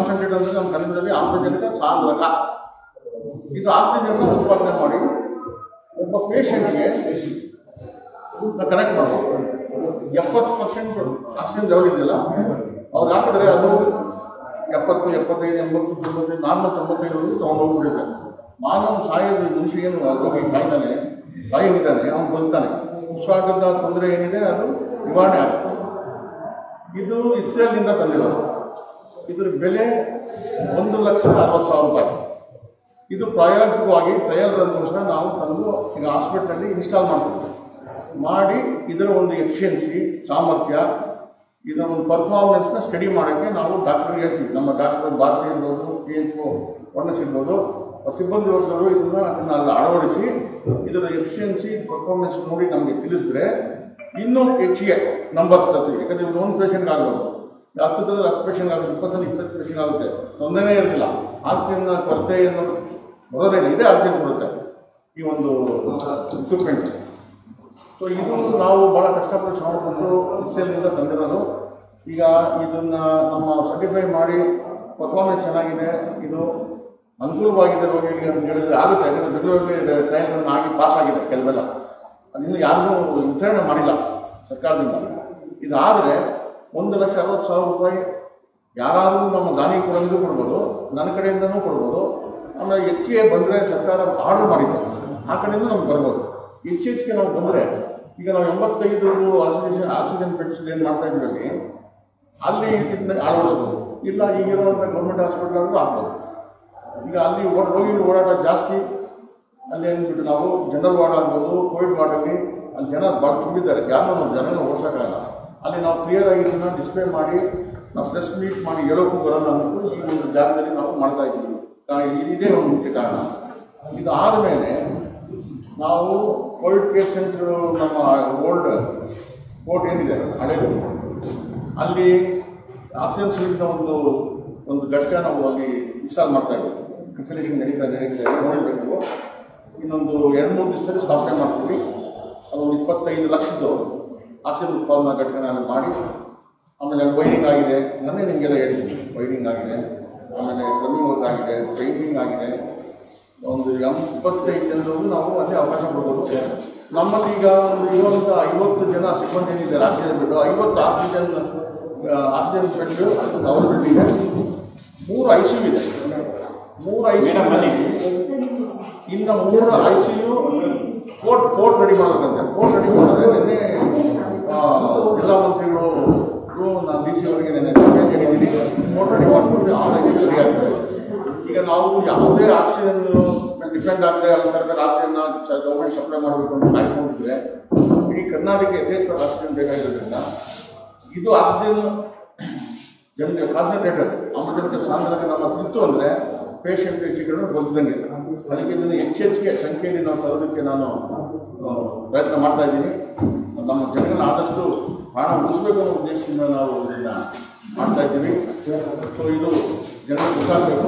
concentrate ಅಂದರೆ ನಮ್ಮ ಕನ್ನಡದಲ್ಲಿ ಆಮ್ಲಜನಕ ಸಾಂದ್ರಕ ಇದು ಆಕ್ಸಿಜನ್ ಉತ್ಪಾದನೆ ಮಾಡಿ ಒಬ್ಬ ಪೇಷಂಟ್ಗೆ ಕನೆಕ್ಟ್ ಮಾಡ್ಬೋದು ಎಪ್ಪತ್ತು ಪರ್ಸೆಂಟ್ ಆಕ್ಸಿಜನ್ ಲೆವೆಲ್ ಇದೆಯಲ್ಲ ಅವ್ರಿಗೆ ಹಾಕಿದ್ರೆ ಅದು ಎಪ್ಪತ್ತು ಎಪ್ಪತ್ತೈದು ಎಂಬತ್ತು ತೊಂಬತ್ತೈದು ನಾನ್ನೂರ ತೊಂಬತ್ತೈದು ತೊಗೊಂಡೋಗಿ ಬಿಡುತ್ತೆ ಮಾನವ ಸಾಯೋದು ಮನುಷ್ಯ ಏನು ರೋಗಿ ಸಾಯ್ತಾನೆ ಸಾಯೋಗಿದ್ದಾನೆ ಅವನು ಬದುಕ್ತಾನೆ ಉಸಿರಾಟದ ತೊಂದರೆ ಏನಿದೆ ಅದು ನಿವಾರಣೆ ಆಗುತ್ತೆ ಇದು ಇಸ್ರೇಲ್ನಿಂದ ತಂದಿರೋದು ಇದ್ರ ಬೆಲೆ ಒಂದು ಲಕ್ಷ ಅರವತ್ತು ಸಾವಿರ ರೂಪಾಯಿ ಇದು ಪ್ರಾಯೋಗಿಕವಾಗಿ ಟ್ರಯಲ್ ರನ್ಗೋಸ್ಕರ ನಾವು ತಂದು ಈಗ ಹಾಸ್ಪಿಟ್ಲಲ್ಲಿ ಇನ್ಸ್ಟಾಲ್ ಮಾಡ್ತೀವಿ ಮಾಡಿ ಇದರ ಒಂದು ಎಫಿಷಿಯನ್ಸಿ ಸಾಮರ್ಥ್ಯ ಇದರ ಒಂದು ಪರ್ಫಾರ್ಮೆನ್ಸ್ನ ಸ್ಟಡಿ ಮಾಡೋಕ್ಕೆ ನಾವು ಡಾಕ್ಟರ್ಗೆ ಹೇಳ್ತೀವಿ ನಮ್ಮ ಡಾಕ್ಟರ್ ಭಾರತಿ ಇರ್ಬೋದು ಪಿ ಎಚ್ ಒ ವರ್ಣಸ್ ಇರ್ಬೋದು ಆ ಸಿಬ್ಬಂದಿ ವರ್ಗರು ಇದನ್ನು ಅದನ್ನು ಅಲ್ಲಿ ಅಳವಡಿಸಿ ಇದರ ಎಫಿಷಿಯನ್ಸಿ ಪರ್ಫಾರ್ಮೆನ್ಸ್ ನೋಡಿ ನಮಗೆ ತಿಳಿಸಿದ್ರೆ ಇನ್ನೂ ಹೆಚ್ಚಿಗೆ ನಂಬರ್ಸ್ ತರ್ತೀವಿ ಯಾಕಂದರೆ ಇದು ಒಂದು ಪೇಷಂಟ್ ಆಗ್ಬೋದು ಹತ್ತದಲ್ಲಿ ಹತ್ತು ಪೇಷಂಟ್ ಆಗುತ್ತೆ ಇಪ್ಪತ್ತಲ್ಲಿ ಇಪ್ಪತ್ತು ಪೇಷಂಟ್ ಆಗುತ್ತೆ ತೊಂದರೆನೇ ಇರಲಿಲ್ಲ ಆಕ್ಸಿಜನ್ ಕೊರತೆ ಅನ್ನೋದು ಬರೋದೇ ಇಲ್ಲ ಇದೇ ಆಕ್ಸಿಜನ್ ಕೊಡುತ್ತೆ ಈ ಒಂದು ಇಕ್ವಿಪ್ಮೆಂಟ್ ಸೊ ಇದು ನಾವು ಭಾಳ ಕಷ್ಟಪಟ್ಟು ಶ್ರಮಪಟ್ಟು ಇಸ್ರೇಲ್ನಿಂದ ತಂದಿರೋದು ಈಗ ಇದನ್ನು ನಮ್ಮ ಸರ್ಟಿಫೈ ಮಾಡಿ ಪರ್ಫಾರ್ಮೆನ್ಸ್ ಚೆನ್ನಾಗಿದೆ ಇದು ಅನುಕೂಲವಾಗಿದೆ ರೋಗಿಗಳಿಗೆ ಅಂತ ಹೇಳಿದ್ರೆ ಆಗುತ್ತೆ ಯಾಕಂದರೆ ಬೆಂಗಳೂರಲ್ಲಿ ಟ್ರಯಲ್ ಆಗಿ ಪಾಸ್ ಆಗಿದೆ ಕೆಲವೆಲ್ಲ ಅದಿನ್ನು ಯಾರಿಗೂ ವಿತರಣೆ ಮಾಡಿಲ್ಲ ಸರ್ಕಾರದಿಂದ ಇದಾದರೆ ಒಂದು ಲಕ್ಷ ಅರವತ್ತು ಸಾವಿರ ರೂಪಾಯಿ ಯಾರಾದರೂ ನಮ್ಮ ದಾನಿ ಕೊಡೋದು ಕೊಡ್ಬೋದು ನನ್ನ ಕಡೆಯಿಂದನೂ ಕೊಡ್ಬೋದು ಆಮೇಲೆ ಹೆಚ್ಚಿಗೆ ಬಂದರೆ ಸರ್ಕಾರ ಆರ್ಡರ್ ಮಾಡಿದೆ ಆ ಕಡೆಯಿಂದ ನಮ್ಗೆ ಬರ್ಬೋದು ಹೆಚ್ಚೆಚ್ಚಿಗೆ ನಾವು ಬಂದರೆ ಈಗ ನಾವು ಎಂಬತ್ತೈದು ಆಕ್ಸಿಜನ್ ಆಕ್ಸಿಜನ್ ಬೆಡ್ಸ್ ಏನು ಮಾಡ್ತಾ ಇದ್ರಲ್ಲಿ ಅಲ್ಲಿ ಇದನ್ನ ಅಳವಡಿಸ್ಬೋದು ಇಲ್ಲ ಈಗಿರುವಂಥ ಗೌರ್ಮೆಂಟ್ ಹಾಸ್ಪಿಟಲ್ ಆದರೂ ಆಗ್ಬೋದು ಈಗ ಅಲ್ಲಿ ಓಡ್ ರೋಗಿಗಳು ಓಡಾಟ ಜಾಸ್ತಿ ಅಲ್ಲಿ ಅಂದ್ಬಿಟ್ಟು ನಾವು ಜನರಲ್ ವಾರ್ಡ್ ಆಗ್ಬೋದು ಕೋವಿಡ್ ವಾರ್ಡಲ್ಲಿ ಅಲ್ಲಿ ಜನ ಭಾಳ ತುಂಬಿದ್ದಾರೆ ಯಾರನ್ನೂ ನಾವು ಜನನ ಓಡಿಸೋಕ್ಕಾಗಲ್ಲ ಅಲ್ಲಿ ನಾವು ಕ್ಲಿಯರ್ ಆಗಿ ಇದನ್ನು ಡಿಸ್ಪ್ಲೇ ಮಾಡಿ ನಾವು ಪ್ರೆಸ್ ಮೀಟ್ ಮಾಡಿ ಹೇಳೋಕ್ಕೂ ಬರೋಲ್ಲ ಅಂದ್ಬಿಟ್ಟು ಈ ಒಂದು ಜಾಗದಲ್ಲಿ ನಾವು ಮಾಡ್ತಾ ಇದ್ದೀವಿ ಕಾ- ಇದೇ ಒಂದು ಮುಖ್ಯ ಕಾರಣ ಇದಾದ ಮೇಲೆ ನಾವು ಕೋವಿಡ್ ಕೇರ್ ಸೆಂಟ್ರು ನಮ್ಮ ಓಲ್ಡ್ ಕೋರ್ಟ್ ಏನಿದೆ ಹಳೇದು ಅಲ್ಲಿ ಆಕ್ಸಿಜನ್ ಸಿಲಿಂಡರ್ ಒಂದು ಒಂದು ಘಟಕ ನಾವು ಅಲ್ಲಿ ಇನ್ಸ್ಟಾಲ್ ಮಾಡ್ತಾ ಇದ್ದೀವಿ ಇನ್ಸ್ಟಾಲೇಷನ್ ನಡೀತಾ ನಡೀತಾ ಇದೆ ನೋಡಬೇಕು ನೀವು ಇನ್ನೊಂದು ಎರಡು ಮೂರು ದಿವಸದಲ್ಲಿ ಸ್ಥಾಪನೆ ಮಾಡ್ತೀವಿ ಅದೊಂದು ಇಪ್ಪತ್ತೈದು ಲಕ್ಷದ್ದು ಆಕ್ಸಿಜನ್ ಉತ್ಪಾದನಾ ಘಟಕನ ಅಲ್ಲಿ ಮಾಡಿ ಆಮೇಲೆ ವೈರಿಂಗ್ ಆಗಿದೆ ನಾನೇ ನಿಮಗೆಲ್ಲ ಹೇಳ್ತೀನಿ ವೈರಿಂಗ್ ಆಗಿದೆ ಆಮೇಲೆ ಪ್ಲಂಬಿಂಗ್ ವರ್ಕ್ ಆಗಿದೆ ಪೇಂಟಿಂಗ್ ಆಗಿದೆ ಒಂದು ಇಪ್ಪತ್ತೈದು ಜನರು ನಾವು ಅದೇ ಅವಕಾಶ ಕೊಡ್ಬೋದು ನಮ್ಮಲ್ಲಿ ಈಗ ಒಂದು ಇರುವಂಥ ಐವತ್ತು ಜನ ಸಿಬ್ಬಂದಿ ಏನಿದ್ದಾರೆ ಆಕ್ಸಿಜನ್ ಬೆಡ್ ಐವತ್ತು ಆಕ್ಸಿಜನ್ ಆಕ್ಸಿಜನ್ ಬೆಡ್ ಅವೈಲಬಿಲಿಟಿ ಇದೆ ಮೂರು ಐ ಸಿ ಯು ಇದೆ ಮೂರು ಐ ಸಿ ಇನ್ನು ಮೂರು I C U court court ready ಮಾಡಬೇಕಂತೆ ಕೋರ್ಟ್ ರೆಡಿ ಮಾಡಿದ್ರೆ ನಿನ್ನೆ ಆ, ಜಿಲ್ಲಾ ಮಂತ್ರಿಗಳು ಇವ್ರು ನಾನು ಡಿ ಸಿ ಅವರಿಗೆ ನೆನ್ನೆ ಸಭೆ ಹೇಳಿದ್ದೀನಿ ಕೋರ್ಟ್ ರೆಡಿ ಮಾಡಿಕೊಂಡು ಆರು ಐ ಸಿ ಯು ರೆಡಿ ಆಗ್ತದೆ ಈಗ ನಾವು ಯಾವುದೇ ಆಕ್ಸಿಜನ್ ಡಿಪೆಂಡ್ ಆಗದೆ ಅಲ್ಲಿ ಸರ್ಕಾರ ಆಕ್ಸಿಜನ್ ಗೌರ್ಮೆಂಟ್ ಸಪ್ಲೈ ಮಾಡಬೇಕು ಅಂತ ಕಾಯ್ಕೊಂಡಿದ್ರೆ ಇಡೀ ಕರ್ನಾಟಕ ಯಥೇಚ್ಛವಾದ ಆಕ್ಸಿಜನ್ ಬೇಕಾಗಿರೋದ್ರಿಂದ ಇದು ಆಕ್ಸಿಜನ್ ಜನರಿಗೆ ಕಾನ್ಸಂಟ್ರೇಟೆಡ್ ಆಮ್ಲಜನಕ ಸಾಂದ್ರತೆ ನಮ್ಮ ಇತ್ತು ಅಂದರೆ ಪೇಷಂಟ್ ಹೆಚ್ಚಿಗೆ ಬದುಕಂಗೆ ಅದಕ್ಕೆ ಇದನ್ನು ಹೆಚ್ಚೆಚ್ಚಿಗೆ ಸಂಖ್ಯೆಯಲ್ಲಿ ನಾವು ತರೋದಕ್ಕೆ ನಾನು ಆ, ಪ್ರಯತ್ನ ಮಾಡ್ತಾ ಇದ್ದೀನಿ ನಮ್ಮ ಜನಗಳನ್ನ ಆದಷ್ಟು ಪ್ರಾಣ ಉಳಿಸ್ಬೇಕು ಅನ್ನೋ ಉದ್ದೇಶದಿಂದ ನಾವು ಇದನ್ನು ಮಾಡ್ತಾ ಇದ್ದೀವಿ ಸೊ ಇದು ಜನರಿಗೆ ಗೊತ್ತಾಗಬೇಕು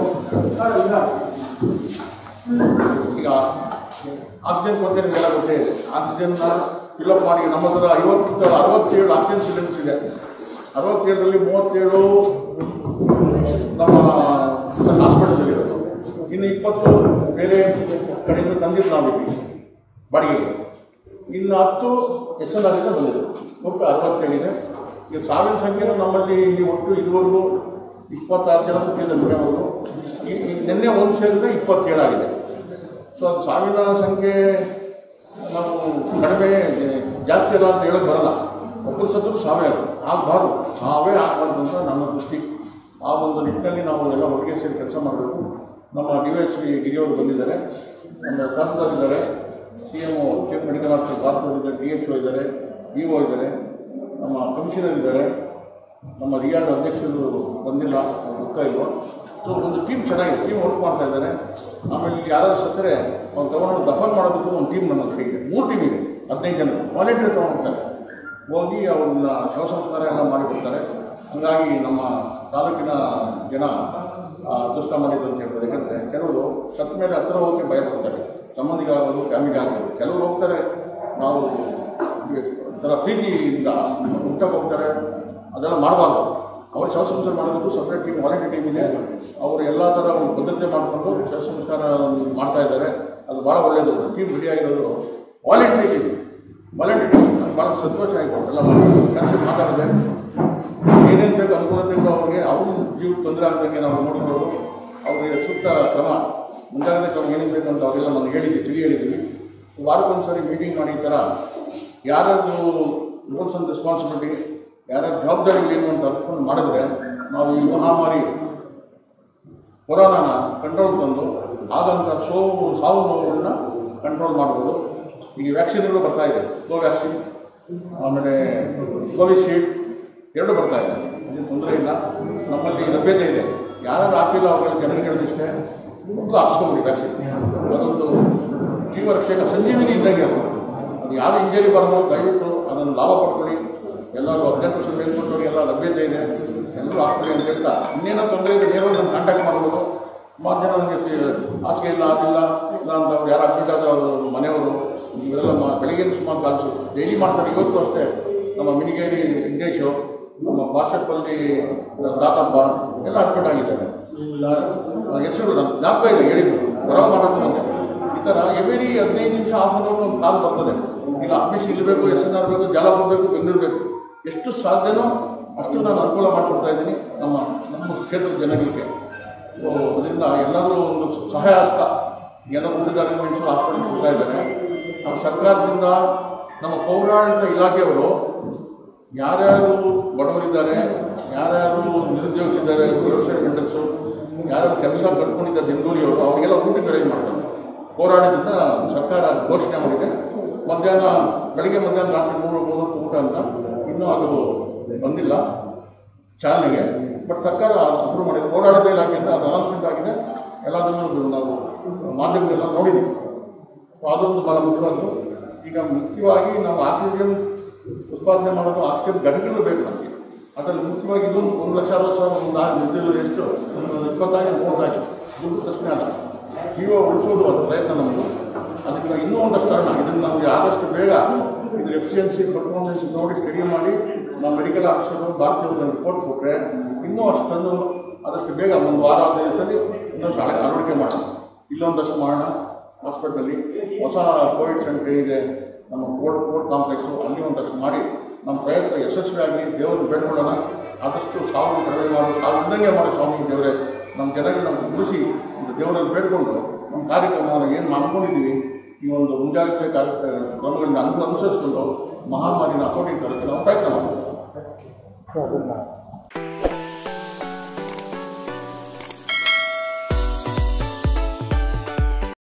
ಈಗ ಆಕ್ಸಿಜನ್ ಕೊರತೆ ನಿಮಗೆಲ್ಲ ಗೊತ್ತೇ ಇದೆ ಆಕ್ಸಿಜನ್ನ ಫಿಲಪ್ ಮಾಡಿ ನಮ್ಮ ಹತ್ರ ಐವತ್ತು ಅರವತ್ತೇಳು ಆಕ್ಸಿಜನ್ ಸಿಲಿಂಡರ್ಸ್ ಇದೆ ಅರವತ್ತೇಳರಲ್ಲಿ ಮೂವತ್ತೇಳು ನಮ್ಮ ಹಾಸ್ಪಿಟಲ್ದಲ್ಲಿರೋದು ಇನ್ನು ಇಪ್ಪತ್ತು ಬೇರೆ ಕಡೆಯಿಂದ ತಂದಿದ್ದು ನಾವು ಇಲ್ಲಿ ಬಾಡಿಗೆಗೆ ಇನ್ನು ಹತ್ತು ಎಸ್ ಎಲ್ ಆರಿಂದ ಬಂದಿದೆ ಒಟ್ಟು ಅರವತ್ತೇಳಿದೆ ಈಗ ಸಾವಿನ ಸಂಖ್ಯೆನೂ ನಮ್ಮಲ್ಲಿ ಇಲ್ಲಿ ಒಟ್ಟು ಇದುವರೆಗೂ ಇಪ್ಪತ್ತಾರು ಜನ ಸಂಖ್ಯೆಯಿಂದ ಬಿಡೋದು ಈ ಈ ನಿನ್ನೆ ಒಂದು ಸೇರಿದ್ರೆ ಇಪ್ಪತ್ತೇಳಾಗಿದೆ ಸೊ ಅದು ಸಾವಿನ ಸಂಖ್ಯೆ ನಾವು ಕಡಿಮೆ ಜಾಸ್ತಿ ಅಲ್ಲ ಅಂತ ಹೇಳೋಕ್ಕೆ ಬರಲ್ಲ ಒಬ್ಬರು ಸತ್ರು ಸಾವೇ ಅದು ಆಗಬಾರ್ದು ಸಾವೇ ಆಗಬಾರ್ದು ಅಂತ ನಮ್ಮ ದೃಷ್ಟಿ ಆ ಒಂದು ನಿಟ್ಟಿನಲ್ಲಿ ನಾವು ಎಲ್ಲ ಒಟ್ಟಿಗೆ ಸೇರಿ ಕೆಲಸ ಮಾಡಬೇಕು ನಮ್ಮ ಡಿ ವೈ ಎಸ್ ಪಿ ಗಿರಿಯವರು ಬಂದಿದ್ದಾರೆ ನಮ್ಮ ತಹಸೀಲ್ದಾರ್ ಇದ್ದಾರೆ C M O chief medical officer Bharat ಇದ್ದಾರೆ ಡಿ ಎಚ್ ಒ ಇದ್ದಾರೆ ಬಿ ಒ ಇದ್ದಾರೆ ನಮ್ಮ ಕಮಿಷನರ್ ಇದ್ದಾರೆ ನಮ್ಮ ರಿಯಾದ ಅಧ್ಯಕ್ಷರು ಬಂದಿಲ್ಲ ಅವ್ರು ದುಃಖ ಇಲ್ವೋ ಸೊ ಒಂದು ಟೀಮ್ ಚೆನ್ನಾಗಿದೆ ಟೀಮ್ ವರ್ಕ್ ಮಾಡ್ತಾ ಇದ್ದಾರೆ ಆಮೇಲೆ ಇಲ್ಲಿ ಯಾರಾದ್ರು ಸತ್ತರೆ ಅವ್ನು ತೊಗೊಂಡು ದಫನ್ ಮಾಡೋದಕ್ಕೂ ಒಂದು ಟೀಮ್ ನಮ್ಮ ಕಡೆ ಇದೆ ಮೂರು ಟೀಮ್ ಇದೆ ಹದಿನೈದು ಜನ ವಾಲಂಟಿಯರ್ ತೊಗೊಂಡ್ಬಿಡ್ತಾರೆ ಹೋಗಿ ಅವ್ರನ್ನ ಶವ ಸಂಸ್ಕಾರ ಎಲ್ಲ ಮಾಡಿಬಿಡ್ತಾರೆ ಹಾಗಾಗಿ ನಮ್ಮ ತಾಲೂಕಿನ ಜನ ಆ, ಅದೃಷ್ಟ ಮಾಡಿದ್ದು ಅಂತ ಹೇಳ್ಬೋದು ಯಾಕಂದರೆ ಕೆಲವರು ಸತ್ತ ಮೇಲೆ ಹತ್ತಿರ ಹೋಗೋಕ್ಕೆ ಭಯಪಡ್ತಾರೆ ಸಂಬಂಧಿಗಳಾಗೋದು ಫ್ಯಾಮಿಲಿ ಆಗ್ಬೋದು ಕೆಲವರು ಹೋಗ್ತಾರೆ ನಾವು ಈ ಥರ ಪ್ರೀತಿಯಿಂದ ಊಟಕ್ಕೆ ಹೋಗ್ತಾರೆ ಅದೆಲ್ಲ ಮಾಡಬಾರ್ದು ಅವ್ರು ಶವ ಸಂಸ್ಕಾರ ಮಾಡೋದಕ್ಕೂ ಸಪ್ರೇಟ್ ಟೀಮ್ ವಾಲಂಟಿಯರ್ ಟೀಮ್ ಇದೆ ಅವರು ಎಲ್ಲ ಥರ ಒಂದು ಭದ್ರತೆ ಮಾಡಿಕೊಂಡು ಶವ ಸಂಸ್ಕಾರ ಮಾಡ್ತಾ ಇದ್ದಾರೆ ಅದು ಭಾಳ ಒಳ್ಳೆಯದು ಟೀಮ್ ರೆಡಿ ಆಗಿರೋದು ವಾಲಂಟಿಯರ್ ಟೀಮ್ ವಾಲಂಟಿಯರ್ ಟೀಮ್ ನನಗೆ ಭಾಳ ಸಂತೋಷ ಆಯಿತು ಎಲ್ಲ ಕೆಲಸ ಮಾತಾಡಿದೆ ಏನೇನು ಬೇಕು ಅನುಕೂಲತೆ ಇರೋ ಅವ್ರಿಗೆ ಅವ್ರ ಜೀವಕ್ಕೆ ತೊಂದರೆ ಆಗದಂಗೆ ನಾವು ನೋಡ್ಕೊಳ್ಳೋದು ಅವರಿಗೆ ಸೂಕ್ತ ಕ್ರಮ ಮುಂಜಾಗ್ರತೆ ಕ್ರಮ ಏನೇನು ಬೇಕು ಅಂತ ಅವೆಲ್ಲ ನಾನು ಹೇಳಿದ್ವಿ ತಿಳಿ ಹೇಳಿದ್ವಿ ವಾರಕ್ಕೊಂದ್ಸರಿ ಮೀಟಿಂಗ್ ಮಾಡಿ ಈ ಥರ ಯಾರ್ಯಾರು ರೂಲ್ಸ್ ಆ್ಯಂಡ್ ರೆಸ್ಪಾನ್ಸಿಬಿಲಿಟಿ ಯಾರ್ಯಾರ ಜವಾಬ್ದಾರಿಗಳೇನು ಅಂತ ಅರ್ಕೊಂಡು ಮಾಡಿದ್ರೆ ನಾವು ಈ ಮಹಾಮಾರಿ ಕೊರೋನಾನ ಕಂಟ್ರೋಲ್ ತಂದು ಆಗಂಥ ಸೋವು ಸಾವು ನೋವುಗಳನ್ನ ಕಂಟ್ರೋಲ್ ಮಾಡ್ಬೋದು ಈಗ ವ್ಯಾಕ್ಸಿನ್ಗಳು ಬರ್ತಾ ಇದೆ ಕೋವ್ಯಾಕ್ಸಿನ್ ಆಮೇಲೆ ಕೋವಿಶೀಲ್ಡ್ ಎರಡು ಬರ್ತಾ ಇದೆ ಏನು ತೊಂದರೆ ಇಲ್ಲ ನಮ್ಮಲ್ಲಿ ಲಭ್ಯತೆ ಇದೆ ಯಾರು ಹಾಕಿಲ್ಲ ಅವ್ರಿಗೆ ಜನರಿಗೆ ಹೇಳಿದಿಷ್ಟೇ ಮೊದಲು ಹಾಕ್ಸ್ಕೊಂಬಿಡಿ ವ್ಯಾಕ್ಸಿನ್ ಅದೊಂದು ಜೀವ ರಕ್ಷಕ ಸಂಜೀವಿನಿ ಇದ್ದಂಗೆ ಅದು ಅದು ಯಾರು ಇಂಜರಿ ಬರಬೋ ದಯವಿಟ್ಟು ಅದನ್ನು ಲಾಭ ಪಡ್ಕೊಳ್ಳಿ ಎಲ್ಲರೂ ಹದಿನೆಂಟು ವರ್ಷ ಮೇಲ್ಪಟ್ಟವ್ರಿಗೆ ಎಲ್ಲ ಲಭ್ಯತೆ ಇದೆ ಎಲ್ಲರೂ ಹಾಕ್ಕೊಳ್ಳಿ ಅಂತ ಹೇಳ್ತಾ ಇನ್ನೇನೋ ತೊಂದರೆ ಇದೆ ನೇರವಾಗಿ ನಾನು ಕಾಂಟ್ಯಾಕ್ಟ್ ಮಾಡ್ಬೋದು ಸುಮಾರು ಜನ ನನಗೆ ಸಿ ಹಾಸಿಗೆ ಇಲ್ಲ ಅದಿಲ್ಲ ಇಲ್ಲ ಅಂತ ಅವ್ರು ಯಾರು ಅಡ್ಮಿಟ್ ಆದವರು ಮನೆಯವರು ಇವರೆಲ್ಲ ಮ ಬೆಳಿಗ್ಗೆ ಸುಮಾರು ಕಾಲ್ಸು ಡೈಲಿ ಮಾಡ್ತಾರೆ ಇವತ್ತು ಅಷ್ಟೇ ನಮ್ಮ ಮಿನಿಗೇರಿ ವೆಂಕಟೇಶು ನಮ್ಮ ಪಾಶಪ್ಪಲ್ಲಿ ತಾತಪ್ಪ ಎಲ್ಲ ಅಡ್ಮಿಟ್ ಆಗಿದ್ದಾರೆ ಹೆಸರು ನನ್ನ ಜ್ಞಾಪಕ ಇದೆ ಹೇಳಿದ್ದು ಬರೋ ಮಾಡೋದು ನನಗೆ ಈ ಥರ ಎವ್ರಿ ಹದಿನೈದು ನಿಮಿಷ ಹಾಫ್ ಅನ್ ಅವರ್ ಒಂದು ಕಾಲ್ ಬರ್ತದೆ ಇಲ್ಲ ಆಫೀಸ್ ಇಲ್ಲಬೇಕು ಎಸ್ ಎನ್ ಆರ್ ಬೇಕು ಜಾಲಪುರ ಬೇಕು ಬೆಂಗಳೂರು ಬೇಕು ಎಷ್ಟು ಸಾಧ್ಯನೋ ಅಷ್ಟು ನಾನು ಅನುಕೂಲ ಮಾಡಿಕೊಡ್ತಾ ಇದ್ದೀನಿ ನಮ್ಮ ನಮ್ಮ ಕ್ಷೇತ್ರದ ಜನಗಳಿಗೆ ಸೊ ಅದರಿಂದ ಎಲ್ಲರೂ ಒಂದು ಸಹಾಯ ಹಸ್ತ ಏನೋ ಉಳಿದ ಮೆಣಸು ಹಾಸ್ಪಿಟಲ್ ಕೊಡ್ತಾ ಇದ್ದಾರೆ ನಮ್ಮ ಸರ್ಕಾರದಿಂದ ನಮ್ಮ ಪೌರಾಡಳಿತ ಇಲಾಖೆಯವರು ಯಾರ್ಯಾರು ಬಡವರಿದ್ದಾರೆ ಯಾರ್ಯಾರು ನಿರುದ್ಯೋಗಿದ್ದಾರೆ ವ್ಯವಸಾಯ ಮೆಂಟಲ್ಸು ಯಾರ್ಯಾರು ಕೆಲಸ ಕಟ್ಕೊಂಡಿದ್ದಾರೆ ದಿನಗೂಲಿಯವರು ಅವರಿಗೆಲ್ಲ ಊಟಕ್ಕೆ ಅರೇಂಜ್ ಮಾಡ್ತಾರೆ ಪೌರಾಡಳಿತದಿಂದ ಸರ್ಕಾರ ಘೋಷಣೆ ಮಾಡಿದೆ ಮಧ್ಯಾಹ್ನ ಬೆಳಿಗ್ಗೆ ಮಧ್ಯಾಹ್ನ ರಾತ್ರಿ ಮೂರು ಮೂವತ್ತು ಊಟ ಅಂತ ಇನ್ನೂ ಅದು ಬಂದಿಲ್ಲ ಚಾಲನೆಗೆ ಬಟ್ ಸರ್ಕಾರ ಅಪ್ರೂವ್ ಮಾಡಿದೆ ಪೌರಾಡಳಿತ ಇಲಾಖೆಯಿಂದ ಅದು ಅನೌನ್ಸ್ಮೆಂಟ್ ಆಗಿದೆ ಎಲ್ಲದನ್ನು ನಾವು ಮಾಧ್ಯಮದೆಲ್ಲ ನೋಡಿದ್ದೀವಿ ಸೊ ಅದೊಂದು ಭಾಳ ಮುಖ್ಯವಾದ್ದು ಈಗ ಮುಖ್ಯವಾಗಿ ನಾವು ಆಕ್ಸಿಜನ್ ಉತ್ಪಾದನೆ ಮಾಡೋದು ಆಕ್ಸಿಜನ್ ಘಟಕಗಳು ಬೇಕು ನಮಗೆ ಅದರಲ್ಲಿ ಮುಖ್ಯವಾಗಿ ಇದೊಂದು ಒಂದು ಲಕ್ಷ ಅರವತ್ತು ಸಾವಿರ ಒಂದು ಆ ನಿರುದ್ಯೋಗ ಎಷ್ಟು ಒಂದು ಇಪ್ಪತ್ತಾಗಿ ಮೂವತ್ತಾಗಿ ದುಡ್ಡು ಪ್ರಶ್ನೆ ಅಲ್ಲ ಜೀವ ಉಳಿಸೋದು ಅದು ಪ್ರಯತ್ನ ನಮ್ಮದು ಅದಕ್ಕೆ ನಾವು ಇನ್ನೂ ಒಂದಷ್ಟು ಕಾರಣ ಇದನ್ನು ನಮಗೆ ಆದಷ್ಟು ಬೇಗ ಇದ್ರ ಎಫಿಷಿಯನ್ಸಿ ಪರ್ಫಾರ್ಮೆನ್ಸ್ ನೋಡಿ ಸ್ಟಡಿ ಮಾಡಿ ನಮ್ಮ ಮೆಡಿಕಲ್ ಆಫೀಸರು ಡಾಕ್ಟರ್ ರಿಪೋರ್ಟ್ ಕೊಟ್ಟರೆ ಇನ್ನೂ ಅಷ್ಟೊಂದು ಆದಷ್ಟು ಬೇಗ ಒಂದು ವಾರ ಹದಿನೈದು ದಿವಸದಲ್ಲಿ ಇನ್ನೊಂದು ಶಾಲೆ ಅಳವಡಿಕೆ ಮಾಡೋಣ ಇಲ್ಲೊಂದಷ್ಟು ಮಾಡೋಣ ಹಾಸ್ಪಿಟಲಲ್ಲಿ ಹೊಸ ಕೋವಿಡ್ ಸೆಂಟರ್ ಏನಿದೆ ನಮ್ಮ ಕೋರ್ಟ್ ಕೋರ್ಟ್ ಕಾಂಪ್ಲೆಕ್ಸು ಅಲ್ಲಿ ಒಂದಷ್ಟು ಮಾಡಿ ನಮ್ಮ ಪ್ರಯತ್ನ ಯಶಸ್ವಿಯಾಗಲಿ ದೇವರು ಬೇಡ್ಕೊಳ್ಳೋಣ ಆದಷ್ಟು ಸಾವು ಕಡಿಮೆ ಮಾಡಿ ಸಾವು ಇದ್ದಂಗೆ ಮಾಡಿ ಸ್ವಾಮಿ ದೇವರೇ ನಮ್ಮ ಜನಗಳನ್ನ ಉಳಿಸಿ ಇದು ದೇವರಲ್ಲಿ ಬೇಡ್ಕೊಂಡು ನಮ್ಮ ಕಾರ್ಯಕ್ರಮವನ್ನು ಏನು ಮಾಡ್ಕೊಂಡಿದ್ದೀವಿ ಈ ಒಂದು ಮುಂಜಾಗ್ರತೆ ಕಾರ್ಯಕ್ರಮ ಕ್ರಮಗಳನ್ನ ಅನು ಅನುಸರಿಸ್ಕೊಂಡು ಮಹಾಮಾರಿನ ಹತೋಟಿ ತರೋಕ್ಕೆ ನಾವು ಪ್ರಯತ್ನ ಮಾಡ್ತೀವಿ ಸೊ ಅದನ್ನು